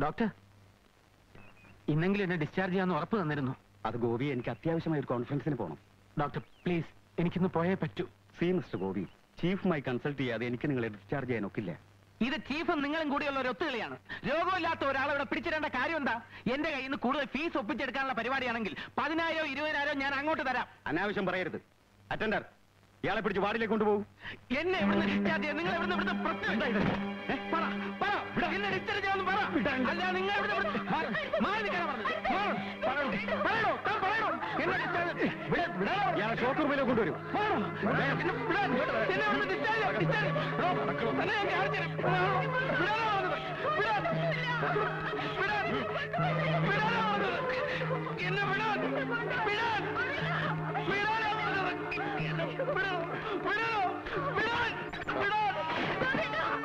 Doctor ഇന്നെങ്കിലും എന്നെ discharge ചെയ്യാന്ന് ഉറപ്പ് തന്നിരുന്നു അത് ഗോപി എനിക്ക് അത്യാവശ്യമായ ഒരു കോൺഫറൻസിന് പോകണം ഡോക്ടർ പ്ലീസ് എനിക്കിന്ന് പോയേ പറ്റൂ സി മിസ്റ്റർ ഗോപി ചീഫുമായി കൺസൾട്ട് ചെയ്യാതെ എനിക്ക് നിങ്ങളെ ഡിസ്ചാർജ് ചെയ്യാൻ ഒക്കില്ല ഇത് ചീഫും നിങ്ങളും കൂടിയുള്ള ഒരു ഒത്തുകളിയാണ് രോഗമില്ലാത്ത ഒരാളെ ഇവിടെ പിടിച്ചിടേണ്ട കാര്യം എന്താ എന്റെ കയ്യിൽ നിന്ന് കൂടുതൽ ഫീസ് ഒപ്പിച്ചെടുക്കാനുള്ള പരിപാടിയാണെങ്കിൽ പതിനായിരോ ഇരുപതിനായിരോ ഞാൻ അങ്ങോട്ട് തരാം അനാവശ്യം പറയരുത് അറ്റൻഡർ ഇയാളെ പിടിച്ച് വാർഡിലേക്ക് കൊണ്ടുപോകും എന്നെ ഇവിടുന്ന് ഡിസ്ചാർജ് ചെയ്യാൻ നിങ്ങൾ ഇവിടുന്ന് ഇവിടുന്ന് പ്രശ്നം എന്താ ഇത്? ഏ, പറ, പറ. എന്നെ ഡിസ്ചാർജ് ചെയ്യാമെന്ന് പറ. അല്ല, നിങ്ങൾ ഇവിടുന്ന് ഇവിടുന്ന് മാറി, മാറി നിൽക്കാനാ പറഞ്ഞത്. മാറ്. പറയണോ, പറയണോ, താൻ പറയണോ. എന്നെ discharge- വിടാ, വിടാനോ? ഇയാളെ ഷോക്ക് റൂമിലേക്ക് കൊണ്ടുവരും മാറോ. എന്നെ വിടാൻ, എന്നെ ഇവിടുന്ന് discharge ചെയ്യാം, discharge. എടോ, തന്നെ ഞാൻ കാണിച്ചു തരാം. മാറോ. വിടാനോ പറഞ്ഞത്. വിടാൻ. വിടാൻ. വിടാനോ പറഞ്ഞത്. എന്നെ വിടാൻ. വിടാൻ. വിടാനാ പറഞ്ഞത്. എന്നെ വിടോ. വിടോ. വിടാൻ. വിടാൻ.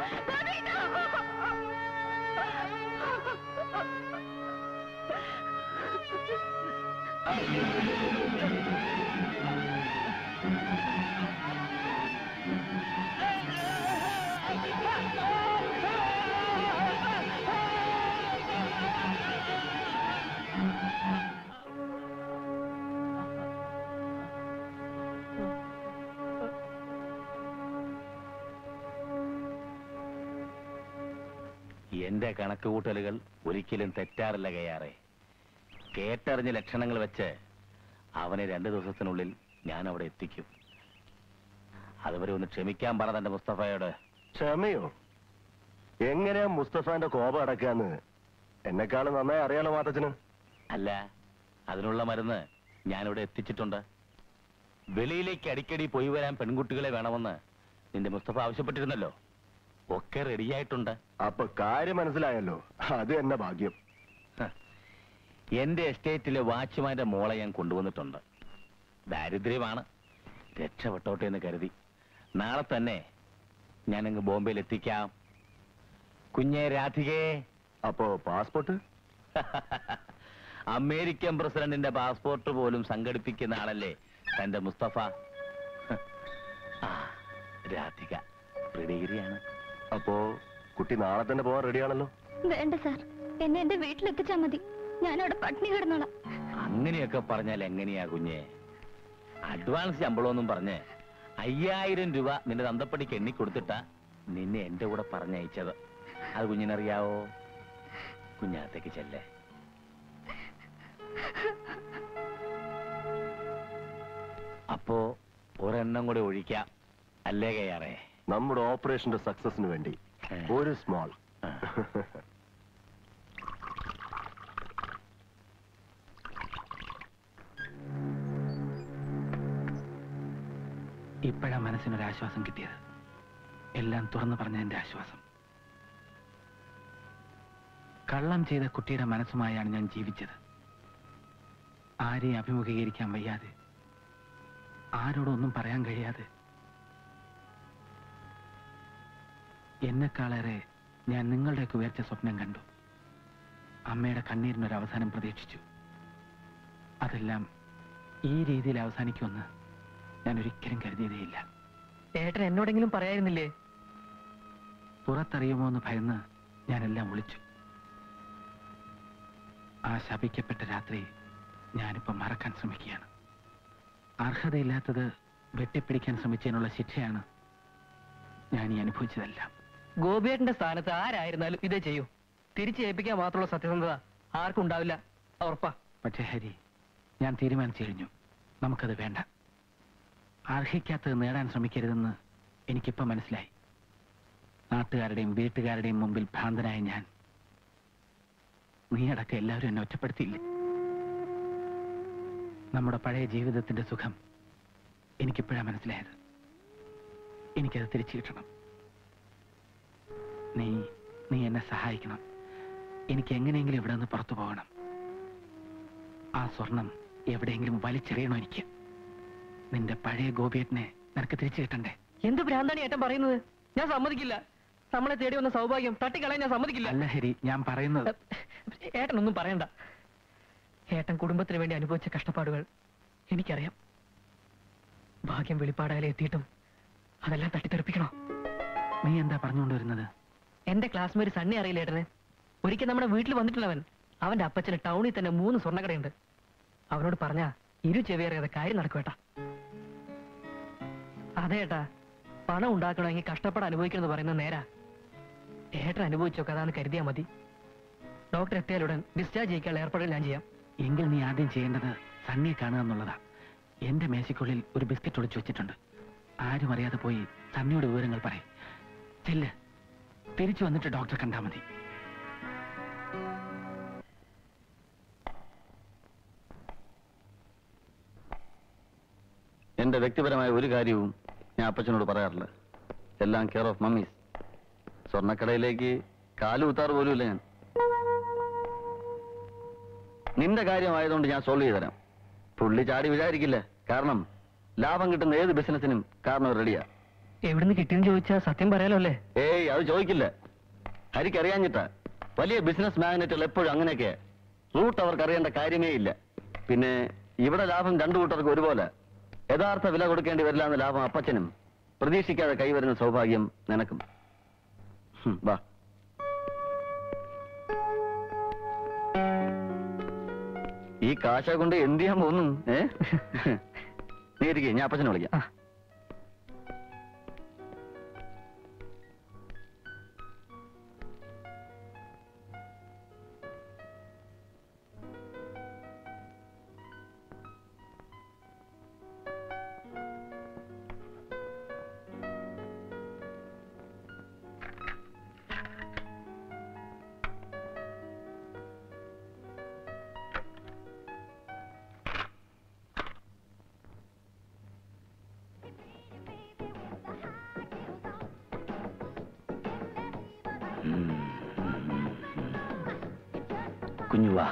എന്റെ കണക്കുകൂട്ടലുകൾ ഒരിക്കലും തെറ്റാറില്ല കയ്യാറെ കേട്ടറിഞ്ഞ ലക്ഷണങ്ങൾ വെച്ച് അവനെ രണ്ടു ദിവസത്തിനുള്ളിൽ ഞാൻ അവിടെ എത്തിക്കും അതുവരെ ഒന്ന് ക്ഷമിക്കാൻ പറ തന്റെ മുസ്തഫയോട് ക്ഷമയോ എങ്ങനെയാ മുസ്തഫാന്റെ കോപം അടക്കാന്ന് എന്നെക്കാളും നന്നായി അറിയാലോ മാത്തച്ഛന് അല്ല അതിനുള്ള മരുന്ന് ഞാനിവിടെ എത്തിച്ചിട്ടുണ്ട് വെളിയിലേക്ക് അടിക്കടി പോയി വരാൻ പെൺകുട്ടികളെ വേണമെന്ന് നിന്റെ മുസ്തഫ ആവശ്യപ്പെട്ടിരുന്നല്ലോ ഒക്കെ റെഡിയായിട്ടുണ്ട് അപ്പൊ കാര്യം മനസ്സിലായല്ലോ അത് എന്നെ ഭാഗ്യം ഹ. എന്റെ എസ്റ്റേറ്റിലെ വാച്ച്മാന്റെ മോളെ ഞാൻ കൊണ്ടുവന്നിട്ടുണ്ട് ദാരിദ്ര്യമാണ് രക്ഷപ്പെട്ടോട്ടെ എന്ന് കരുതി നാളെ തന്നെ ഞാനങ്ങ് ബോംബെയിൽ എത്തിക്കാം കുഞ്ഞെ രാധികേ അപ്പോ പാസ്പോർട്ട് അമേരിക്കൻ പ്രസിഡന്റിന്റെ പാസ്പോർട്ട് പോലും സംഘടിപ്പിക്കുന്ന ആളല്ലേ തന്റെ മുസ്തഫ ഹ. ആ രാധിക പ്രിഡിഗ്രിയാണ് അപ്പോ കുട്ടി നാളെ തന്നെ പോവാൻ റെഡിയാണല്ലോ വേണ്ട സാർ എന്നെ എന്റെ വീട്ടിലെത്തിച്ചാ മതി ഞാനവിടെ പട്ടിണി കിടന്നോളാം അങ്ങനെയൊക്കെ പറഞ്ഞാൽ എങ്ങനെയാ കുഞ്ഞെ അഡ്വാൻസ് ശമ്പളമൊന്നും പറഞ്ഞ് അയ്യായിരം രൂപ നിന്റെ തന്തപ്പടിക്ക് എണ്ണി കൊടുത്തിട്ടാ നിന്നെ എന്റെ കൂടെ പറഞ്ഞയച്ചത് അത് കുഞ്ഞിനറിയാവോ കുഞ്ഞകത്തേക്ക് ചെല്ലേ അപ്പോ ഒരെണ്ണം കൂടെ ഒഴിക്കാം അല്ലേ കയ്യാറേ നമ്മുടെ ഓപ്പറേഷന്റെ സക്സസിന് വേണ്ടി ഒരു സ്മോൾ ഇപ്പോഴാ മനസ്സിനൊരാശ്വാസം കിട്ടിയത് എല്ലാം തുറന്നു പറഞ്ഞതിന്റെ ആശ്വാസം കള്ളം ചെയ്ത കുട്ടിയുടെ മനസ്സുമായാണ് ഞാൻ ജീവിച്ചത് ആരെയും അഭിമുഖീകരിക്കാൻ വയ്യാതെ ആരോടൊന്നും പറയാൻ കഴിയാതെ എന്നെക്കാളേറെ ഞാൻ നിങ്ങളുടെയൊക്കെ ഉയർച്ച സ്വപ്നം കണ്ടു അമ്മയുടെ കണ്ണീരിനൊരു അവസാനം പ്രതീക്ഷിച്ചു അതെല്ലാം ഈ രീതിയിൽ അവസാനിക്കുമെന്ന് ഞാൻ ഒരിക്കലും കരുതിയതേയില്ല ഏട്ടൻ എന്നോടെങ്കിലും പറയായിരുന്നില്ലേ പുറത്തറിയുമോ എന്ന് ഭയന്ന് ഞാനെല്ലാം ഒളിച്ചു ആ ശപിക്കപ്പെട്ട രാത്രി ഞാനിപ്പോ മറക്കാൻ ശ്രമിക്കുകയാണ് അർഹതയില്ലാത്തത് വെട്ടിപ്പിടിക്കാൻ ശ്രമിച്ചതിനുള്ള ശിക്ഷയാണ് ഞാൻ ഈ അനുഭവിച്ചതെല്ലാം ഗോപിയേട്ടന്റെ സ്ഥാനത്ത് ആരായിരുന്നാലും ഇതേ ചെയ്യൂ തിരിച്ചേൽപ്പിക്കാൻ മാത്രമുള്ള സത്യസന്ധത ആർക്കും ഉണ്ടാവില്ല ഉറപ്പാ പക്ഷേ ഹരി ഞാൻ തീരുമാനിച്ചു കഴിഞ്ഞു നമുക്കത് വേണ്ട അർഹിക്കാത്തത് നേടാൻ ശ്രമിക്കരുതെന്ന് എനിക്കിപ്പോ മനസ്സിലായി നാട്ടുകാരുടെയും വീട്ടുകാരുടെയും മുമ്പിൽ ഭ്രാന്തനായ ഞാൻ നീയടക്കം എല്ലാവരും എന്നെ ഒറ്റപ്പെടുത്തിയില്ലേ നമ്മുടെ പഴയ ജീവിതത്തിന്റെ സുഖം എനിക്കിപ്പോഴാ മനസ്സിലായത് എനിക്കത് തിരിച്ചു കിട്ടണം നീ നീ എന്നെ സഹായിക്കണം എനിക്ക് എങ്ങനെയെങ്കിലും ഇവിടെ നിന്ന് പുറത്തു പോകണം ആ സ്വർണം എവിടെയെങ്കിലും വലിച്ചെറിയണോ എനിക്ക് നിന്റെ പഴയ ഗോപിയേട്ടനെ നിനക്ക് തിരിച്ചു കിട്ടണ്ടേ എന്ത് ഭ്രാന്താണ് ഏട്ടൻ പറയുന്നത് ഞാൻ സമ്മതിക്കില്ല നമ്മളെ തേടി വന്ന സൗഭാഗ്യം തട്ടിക്കളയാൻ ഞാൻ സമ്മതിക്കില്ല അല്ല ഹരി ഞാൻ പറയുന്നത് ഏട്ടനൊന്നും പറയണ്ട ഏട്ടൻ കുടുംബത്തിന് വേണ്ടി അനുഭവിച്ച കഷ്ടപ്പാടുകൾ എനിക്കറിയാം ഭാഗ്യം വെളിപ്പാടായാലും എത്തിയിട്ടും അതെല്ലാം തട്ടിത്തെറിപ്പിക്കണോ നീ എന്താ പറഞ്ഞുകൊണ്ടുവരുന്നത് എന്റെ ക്ലാസ്മേറ്റ് സണ്ണി അറിയില്ല ഏട്ടന് ഒരിക്കൽ നമ്മുടെ വീട്ടിൽ വന്നിട്ടുള്ളവൻ അവന്റെ അപ്പച്ചന് ടൗണിൽ തന്നെ മൂന്ന് സ്വർണ്ണക്കടയുണ്ട് അവനോട് പറഞ്ഞ ഇരു ചെവിയേറിയാതെ കാര്യം നടക്കുവേട്ടാ അതെ ഏട്ടാ പണം ഉണ്ടാക്കണമെങ്കിൽ കഷ്ടപ്പാട് അനുഭവിക്കണമെന്ന് പറയുന്നത് നേരാ ഏട്ടൻ അനുഭവിച്ചൊക്കെ അതാണ് കരുതിയാ മതി ഡോക്ടർ എത്തിയാലുടൻ ഡിസ്ചാർജ് ചെയ്യിക്കാനുള്ള ഏർപ്പാടുകൾ ഞാൻ ചെയ്യാം എങ്കിൽ നീ ആദ്യം ചെയ്യേണ്ടത് സണ്ണിയെ കാണുക എന്നുള്ളതാ എന്റെ മേശയ്ക്കുള്ളിൽ ഒരു ബിസ്ക്കറ്റ് ഒളിച്ചു വെച്ചിട്ടുണ്ട് ആരും അറിയാതെ പോയി സണ്ണിയുടെ വിവരങ്ങൾ പറയും ചെല്ല് തിരിച്ചു വന്നിട്ട് ഡോക്ടറെ കണ്ടാ മതി എന്റെ വ്യക്തിപരമായ ഒരു കാര്യവും ഞാൻ അപ്പച്ചനോട് പറയാറില്ല എല്ലാം കെയർ ഓഫ് മമ്മീസ് സ്വർണ്ണക്കടയിലേക്ക് കാലുകുത്താറ് പോലുമില്ല ഞാൻ നിന്റെ കാര്യമായതുകൊണ്ട് ഞാൻ സോൾവ് ചെയ്ത് തരാം പുള്ളി ചാടി വിചാരിക്കില്ല കാരണം ലാഭം കിട്ടുന്ന ഏത് ബിസിനസിനും കാരണം റെഡിയാ എവിടുന്ന് കിട്ടിയെന്ന് ചോദിച്ചാൽ സത്യം പറയാലോ അല്ലേ ഏയ് അത് ചോദിക്കില്ല ഹരിക്കറിയാഞ്ഞിട്ടാ വലിയ ബിസിനസ് മാഗ്നറ്റുകൾ എപ്പോഴും അങ്ങനെയൊക്കെ റൂട്ട് അവർക്ക് അറിയേണ്ട കാര്യമേ ഇല്ല പിന്നെ ഇവിടെ ലാഭം രണ്ടു കൂട്ടർക്ക് ഒരുപോലെ യഥാർത്ഥ വില കൊടുക്കേണ്ടി വരില്ല എന്ന ലാഭം അപ്പച്ചനും പ്രതീക്ഷിക്കാതെ കൈവരുന്ന സൗഭാഗ്യം നിനക്കും ഹും, വാ ഈ കാശ കൊണ്ട് എന്ത് ചെയ്യാൻ പോകുന്നു ഏ നീ ഇരിക്കേ ഞാൻ അപ്പച്ചനെ വിളിക്കാം ആ. കുഞ്ഞു വാ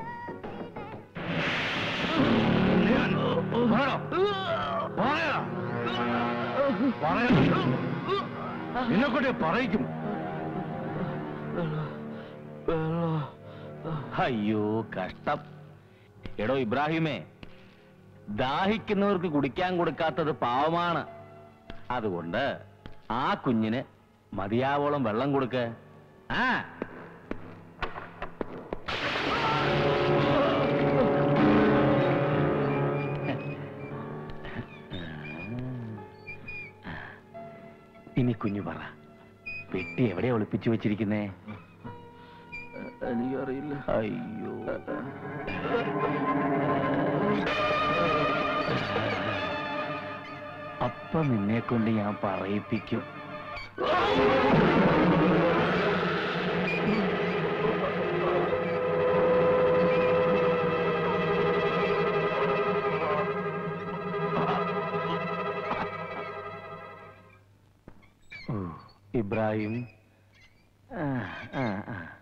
നിന്നെക്കൊണ്ട് പറയിക്കും അയ്യോ കഷ്ടം എടോ ഇബ്രാഹിമേ ദാഹിക്കുന്നവർക്ക് കുടിക്കാൻ കൊടുക്കാത്തത് പാവമാണ് അതുകൊണ്ട് ആ കുഞ്ഞിന് മതിയാവോളം വെള്ളം കൊടുക്ക് ആ ഇനി കുഞ്ഞു പറ പെട്ടി എവിടെ ഒളിപ്പിച്ചു വെച്ചിരിക്കുന്നേ എനിക്കറിയില്ല അയ്യോ അപ്പൊ നിന്നെ കൊണ്ട് ഞാൻ പറയിപ്പിക്കും ഓ, ഇബ്രാഹിം ആ, ആ, ആ.